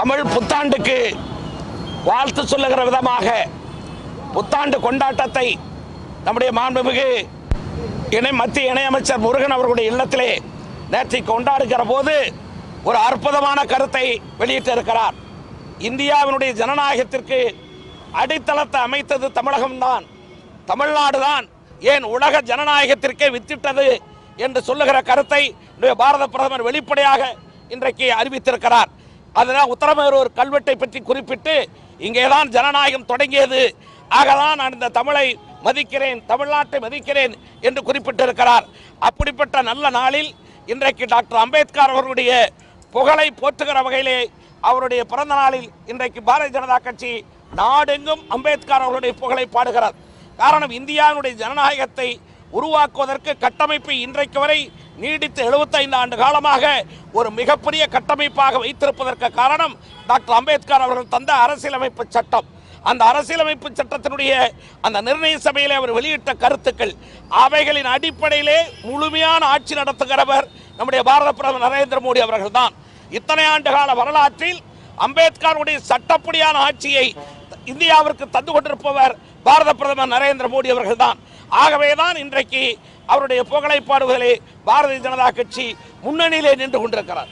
தமிழ் புத்தாண்டுக்கு வாழ்த்து சொல்லுகிற விதமாக புத்தாண்டு கொண்டாட்டத்தை நம்முடைய மாண்புமிகு இணை மத்திய இணையமைச்சர் முருகன் அவர்களுடைய இல்லத்திலே நேற்றை கொண்டாடுகிற போது ஒரு அற்புதமான கருத்தை வெளியிட்டிருக்கிறார் இந்தியாவினுடைய ஜனநாயகத்திற்கு அடித்தளத்தை அமைத்தது தமிழகம்தான் தமிழ்நாடு தான் ஏன் உலக ஜனநாயகத்திற்கே வித்திட்டது என்று சொல்லுகிற கருத்தை இன்றைய பாரத பிரதமர் வெளிப்படையாக இன்றைக்கு அறிவித்திருக்கிறார் அதுதான் உத்தரமேரூர் கல்வெட்டை பற்றி குறிப்பிட்டு இங்கேதான் ஜனநாயகம் தொடங்கியது ஆகதான் நான் இந்த தமிழை மதிக்கிறேன் தமிழ்நாட்டை மதிக்கிறேன் என்று குறிப்பிட்டிருக்கிறார் அப்படிப்பட்ட நல்ல நாளில் இன்றைக்கு டாக்டர் அம்பேத்கர் அவர்களுடைய புகழை போற்றுகிற வகையிலே அவருடைய பிறந்த நாளில் இன்றைக்கு பாரதிய ஜனதா கட்சி நாடெங்கும் அம்பேத்கர் அவர்களுடைய புகழை பாடுகிறார் காரணம் இந்தியாவினுடைய ஜனநாயகத்தை உருவாக்குவதற்கு கட்டமைப்பை இன்றைக்கு வரை நீடித்து 75 ஆண்டு காலமாக ஒரு மிகப்பெரிய கட்டமைப்பாக வைத்திருப்பதற்கு காரணம் டாக்டர் அம்பேத்கர் அவர்கள் தந்த அரசியலமைப்பு சட்டம் அந்த அரசியலமைப்பு சட்டத்தினுடைய அந்த நிர்ணய சபையிலே அவர் வெளியிட்ட கருத்துக்கள் அவைகளின் அடிப்படையிலே முழுமையான ஆட்சி நடத்துகிறவர் நம்முடைய பாரத பிரதமர் நரேந்திர மோடி அவர்கள்தான் இத்தனை ஆண்டு கால வரலாற்றில் அம்பேத்கருடைய சட்டப்படியான ஆட்சியை இந்தியாவிற்கு தந்து கொண்டிருப்பவர் பாரத பிரதமர் நரேந்திர மோடி அவர்கள்தான் ஆகவேதான் இன்றைக்கு அவருடைய புகழை பாடுவதிலே பாரதிய ஜனதா கட்சி முன்னணியிலே நின்று கொண்டிருக்கிறார்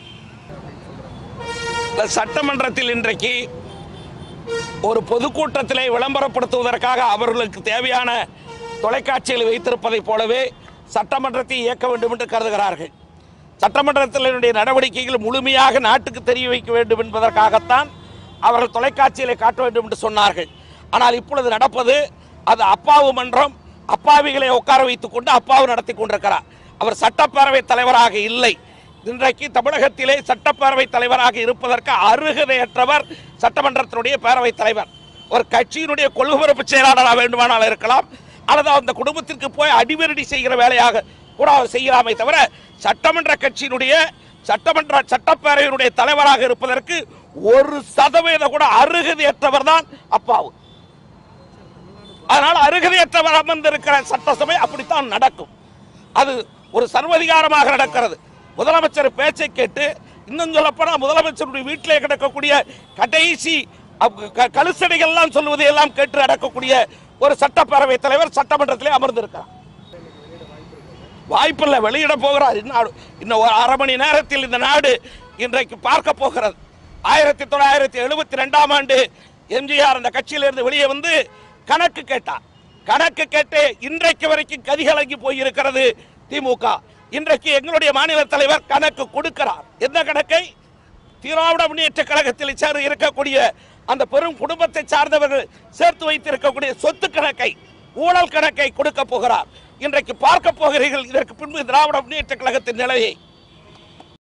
இந்த சட்டமன்றத்தில் இன்றைக்கு ஒரு பொதுக்கூட்டத்திலே விளம்பரப்படுத்துவதற்காக அவர்களுக்கு தேவையான தொலைக்காட்சிகளை வைத்திருப்பதைப் போலவே சட்டமன்றத்தை இயக்க வேண்டும் என்று கருதுகிறார்கள் சட்டமன்றத்தினுடைய நடவடிக்கைகள் முழுமையாக நாட்டுக்கு தெரிய வைக்க வேண்டும் என்பதற்காகத்தான் அவர்கள் தொலைக்காட்சியிலே காட்ட வேண்டும் என்று சொன்னார்கள் ஆனால் இப்பொழுது நடப்பது அது அப்பாவு மன்றம் அப்பாவிகளை உட்கார வைத்துக் கொண்டு அப்பாவு நடத்தி கொண்டிருக்கிறார் அவர் சட்டப்பேரவை தலைவராக இல்லை இன்றைக்கு தமிழகத்திலே சட்டப்பேரவை தலைவராக இருப்பதற்கு அருகதையற்றவர் சட்டமன்றத்தினுடைய பேரவைத் தலைவர் ஒரு கட்சியினுடைய கொள்கை பொறுப்பு செயலாளராக வேண்டுமானால் இருக்கலாம் அல்லது அந்த குடும்பத்திற்கு போய் அடிவரடி செய்கிற வேலையாக கூட அவர் செய்யலாமே தவிர சட்டமன்ற கட்சியினுடைய சட்டமன்ற சட்டப்பேரவையினுடைய தலைவராக இருப்பதற்கு ஒரு சதவீதம் கூட அருகதையற்றவர் தான் அப்பாவு அதனால் அருகதையற்றவர் அமர்ந்திருக்கிற சட்டசபை அப்படித்தான் நடக்கும் அது ஒரு சர்வதிகாரமாக நடக்கிறது முதலமைச்சர் பேச்சை கேட்டு இன்னும் சொல்லப்போனால் முதலமைச்சருடைய வீட்டிலே கிடக்கக்கூடிய கடைசி அப்- க- கழுசடைகள்லாம் சொல்லுவதை எல்லாம் கேட்டு நடக்கக்கூடிய ஒரு சட்டப்பேரவை தலைவர் சட்டமன்றத்திலே அமர்ந்திருக்கிறார் வாய்ப்பில்லை வெளியிட போகிறார் இன்னும் இன்னும் ஒரு அரை மணி நேரத்தில் இந்த நாடு இன்றைக்கு பார்க்க போகிறது ஆயிரத்தி தொள்ளாயிரத்தி எழுபத்தி ரெண்டாம் ஆண்டு எம்ஜிஆர் அந்த கட்சியிலிருந்து வெளியே வந்து கணக்கு கேட்டார் கணக்கு கேட்டு இன்றைக்கு வரைக்கும் கதிகலங்கி போயிருக்கிறது திமுக இன்றைக்கு எங்களுடைய மாநில தலைவர் கணக்கு கொடுக்கிறார் என்ன கணக்கை திராவிட முன்னேற்ற கழகத்தில் சேர இருக்கக்கூடிய அந்த பெரும் குடும்பத்தை சார்ந்தவர்கள் சேர்த்து வைத்திருக்கக்கூடிய சொத்து கணக்கை ஊழல் கணக்கை கொடுக்க போகிறார் இன்றைக்கு பார்க்க போகிறீர்கள் இதற்கு பின்பு திராவிட முன்னேற்ற கழகத்தின் நிலையை